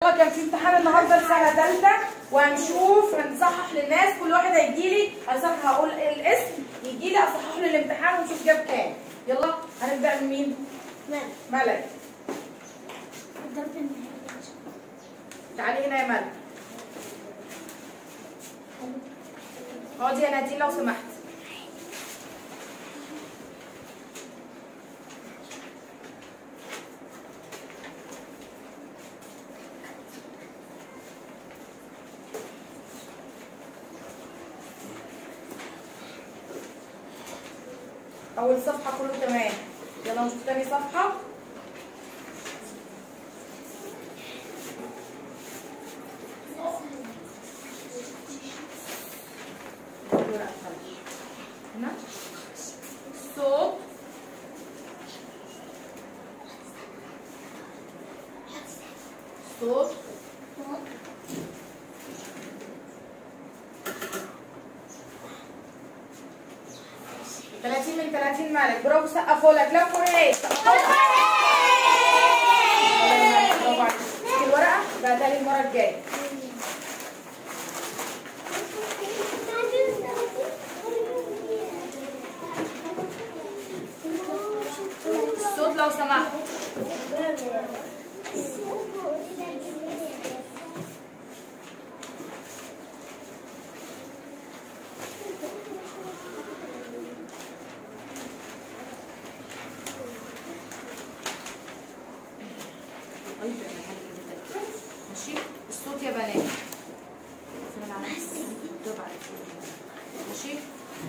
كان في امتحان النهارده لسنه ثالثه وهنشوف هنصحح للناس كل واحد هيجي لي هصحح هقول الاسم يجي لي اصحح له الامتحان ونشوف جاب كام يلا هنبدا من مين؟ ملك تعالي هنا يا ملك اقعدي يا نادين لو سمحت اول صفحه كله تمام يلا نشوف تاني صفحه هنا صوت صوت ثلاثين من ثلاثين مالك برافو سقفوا لك لا فريق سقفوا لك برافو عليك الورقه بعدها لي المره الجايه الصوت لو سمحت ماشي الصوت يا بنات ماشي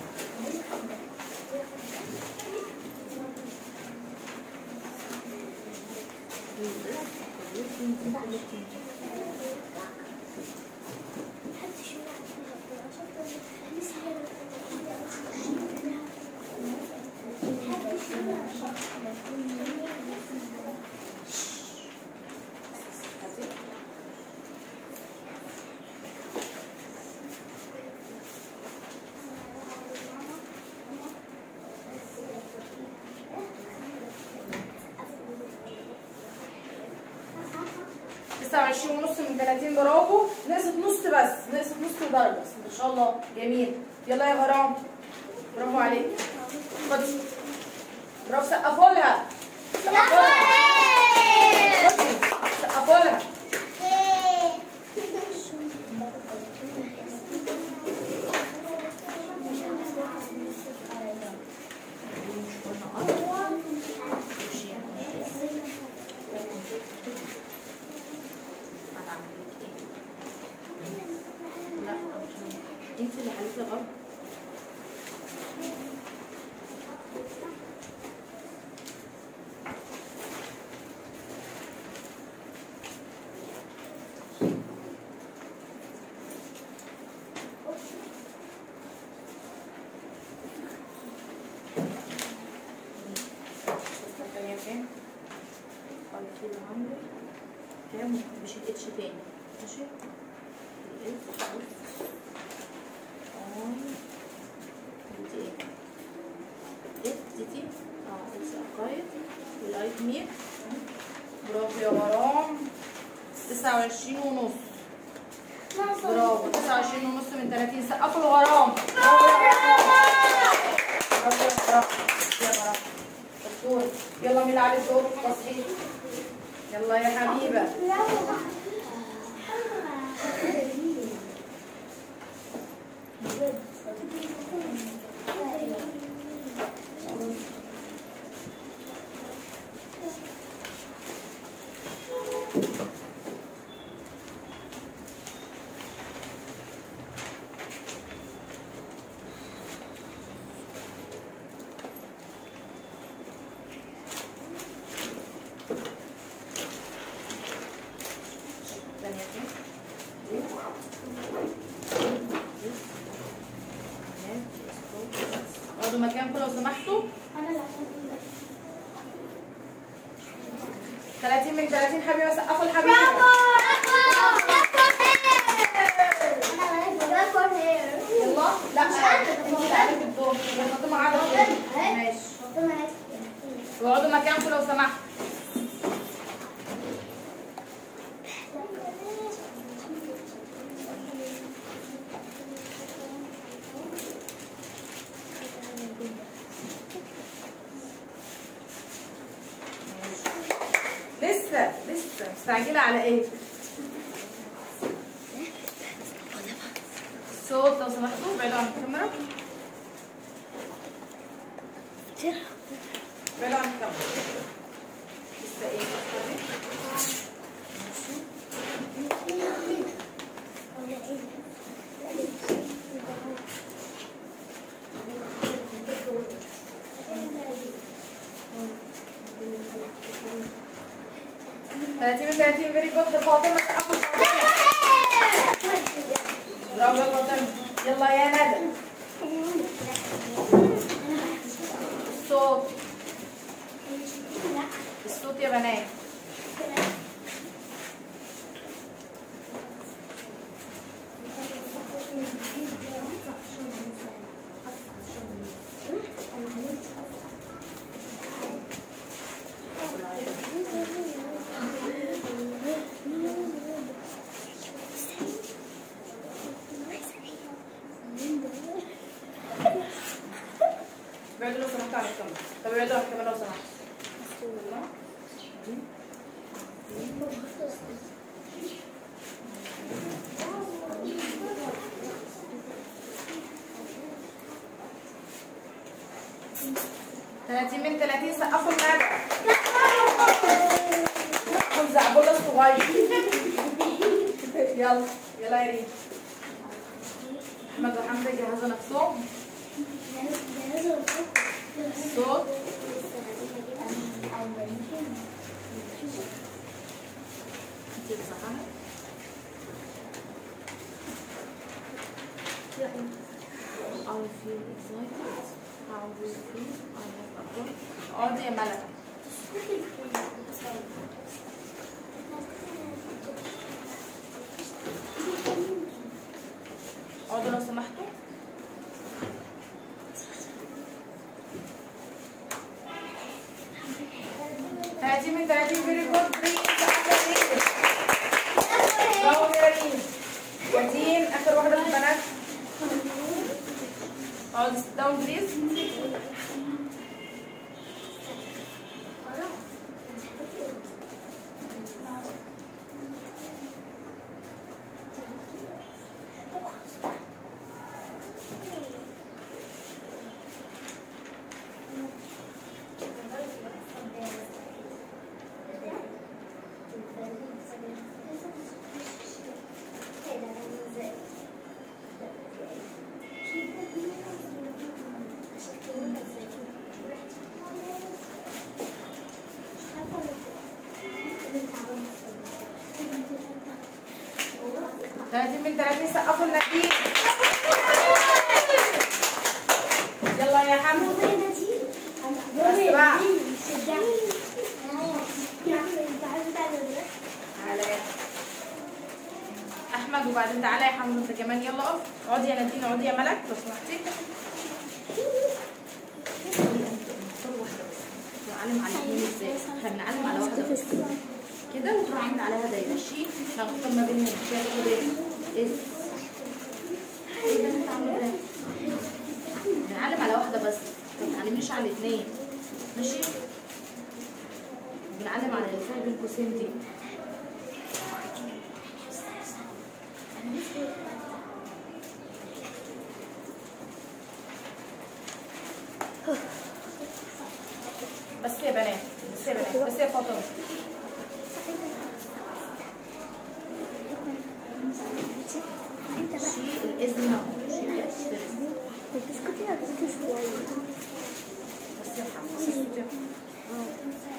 تسعة وعشرين ونص من تلاتين برافو نقصت نص بس نقصت نص درجة بس ما شاء الله جميل يلا يا غرام برافو عليك خدي برافو سقفوا لها سقفوا لها خدي سقفوا لها لا انت اللي حليتي غلط الثانية فين؟ قلت له عندك كام مش الاتش تاني ماشي الاتش اون دي ايه اف دي تي اه اتش اقايد والايت مير برافو يا غرام تسعة وعشرين ونص برافو تسعة وعشرين ونص من تلاتين سقفوا الغرام برافو يا غرام برافو يا غرام يا غرام دكتور يلا مين اللي عليه الدور تصحيح يلا يا حبيبه ثانية كده. اقعدوا مكانكم لو سمحتوا 30 من 30 حبيبه سقفوا الحبيبه يلا لا انت اللي عليك الدور فاطمه قاعده فين؟ ماشي اقعدوا مكانكم لو سمحتوا مستعجلة على ايه؟ الصوت لو سمحتوا بعيدوا عن الكاميرا بعيدوا عن الكاميرا لسه ايه ثلاثين من ثلاثين فيري جود فاطمة تأخذ برافو يا فاطمة يلا يا ندى الصوت الصوت يا بنات بعدوا لو سمحتوا عن الكاميرا طب بعدوا عن الكاميرا لو سمحتوا ثلاثين من ثلاثين سقفوا الندى سقفوا الزعبولة الصغير يلا يلا يا ريت احمد وحمزه جهزوا نفسهم الصوت انت بصحانه I feel excited. How do you feel? I have a goal. اقعدي يا ملكة. اقعدوا لو سمحتوا. ثلاثين من ثلاثين فيري جود بريك برافو يا ريم ياسين اخر واحدة في البنات اقعدي sit down بليز ثلاثين من ثلاثين سقفوا النتيجة يلا يا حمد بس بقى تعالى يا احمد وبعدين تعالى يا حمد انت كمان يلا اقف اقعدي يا نادين اقعدي يا ملك لو سمحتي نعلم على الاثنين ازاي احنا بنعلم على واحده بس كده وتروح عامل عليها دايره ماشي هنختار ما بينهم كده كده ايه ايه ده انت عامله ده بنعلم على واحده بس ما بنعلمش على الاثنين ماشي بنعلم على اللي فيها بين قوسين دي بس يا بنات بس يا بنات بس يا فاطمه شيل الاذن اهو شيل الاذن بس يا محمد بس الصوت يا محمد.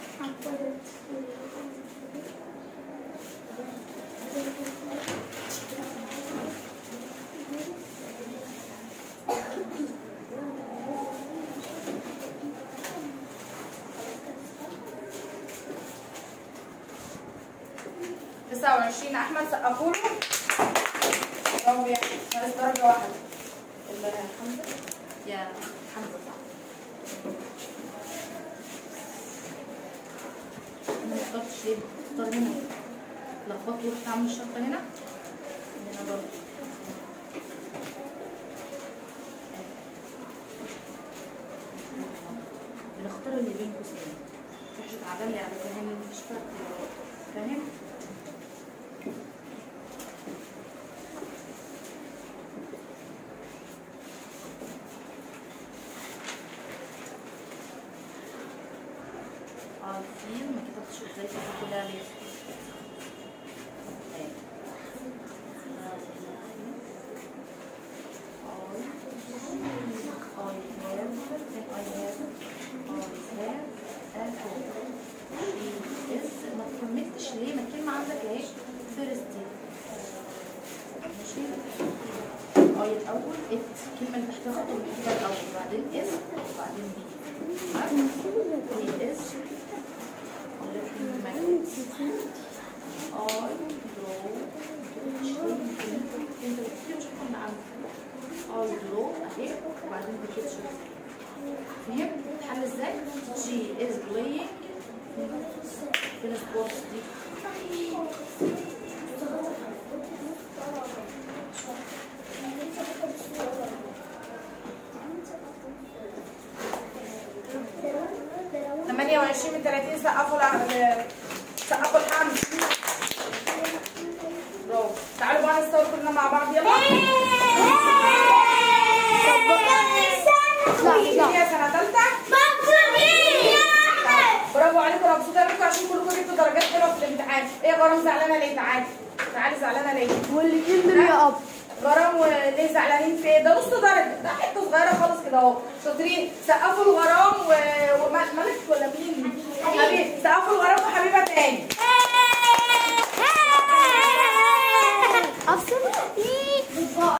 تسعة وعشرين أحمد سقفوا له برافو يا أحمد ناقص درجة واحدة إلا يا حمزة يا حمزة صح أنا ما اخترتش ليه اختار هنا لخبطت ورحت أعمل الشرطة هنا هنا برضه بنختار اللي بين قوسين مش تعبان لي على فاهم مفيش فرق فاهم كلها ليه ما كملتش ليه ما الكلمة عندك اهي فيرستي ماشي اه الاول ات الكلمة اللي تحتها خط والحاجة الاول وبعدين اس وبعدين بي تمام هي اس ولكن ما اي درو انت بتكتب مش هتكون عندك اي درو اهي وبعدين بتكتب فهمت اتحل ازاي؟ she is playing فين السبورتس دي؟ ثمانية وعشرين من ثلاثين سقفوا الع- سقفوا الحمل برافو تعالوا بقى نستوي كلنا مع بعض يلا هي سنة ثالثة برافو عليكم انا مبسوطه منكم عشان كلكم جبتوا درجات حلوه في الامتحان ايه يا غرام زعلانه ليه تعالي تعالي زعلانه ليه والاتنين دول يا اب غرام وليه زعلانين في ايه ده نص درجه ده حته صغيره خالص كده اهو شاطرين سقفوا الغرام و... وملك ولا مين حبيبي سقفوا الغرام وحبيبه تاني افصل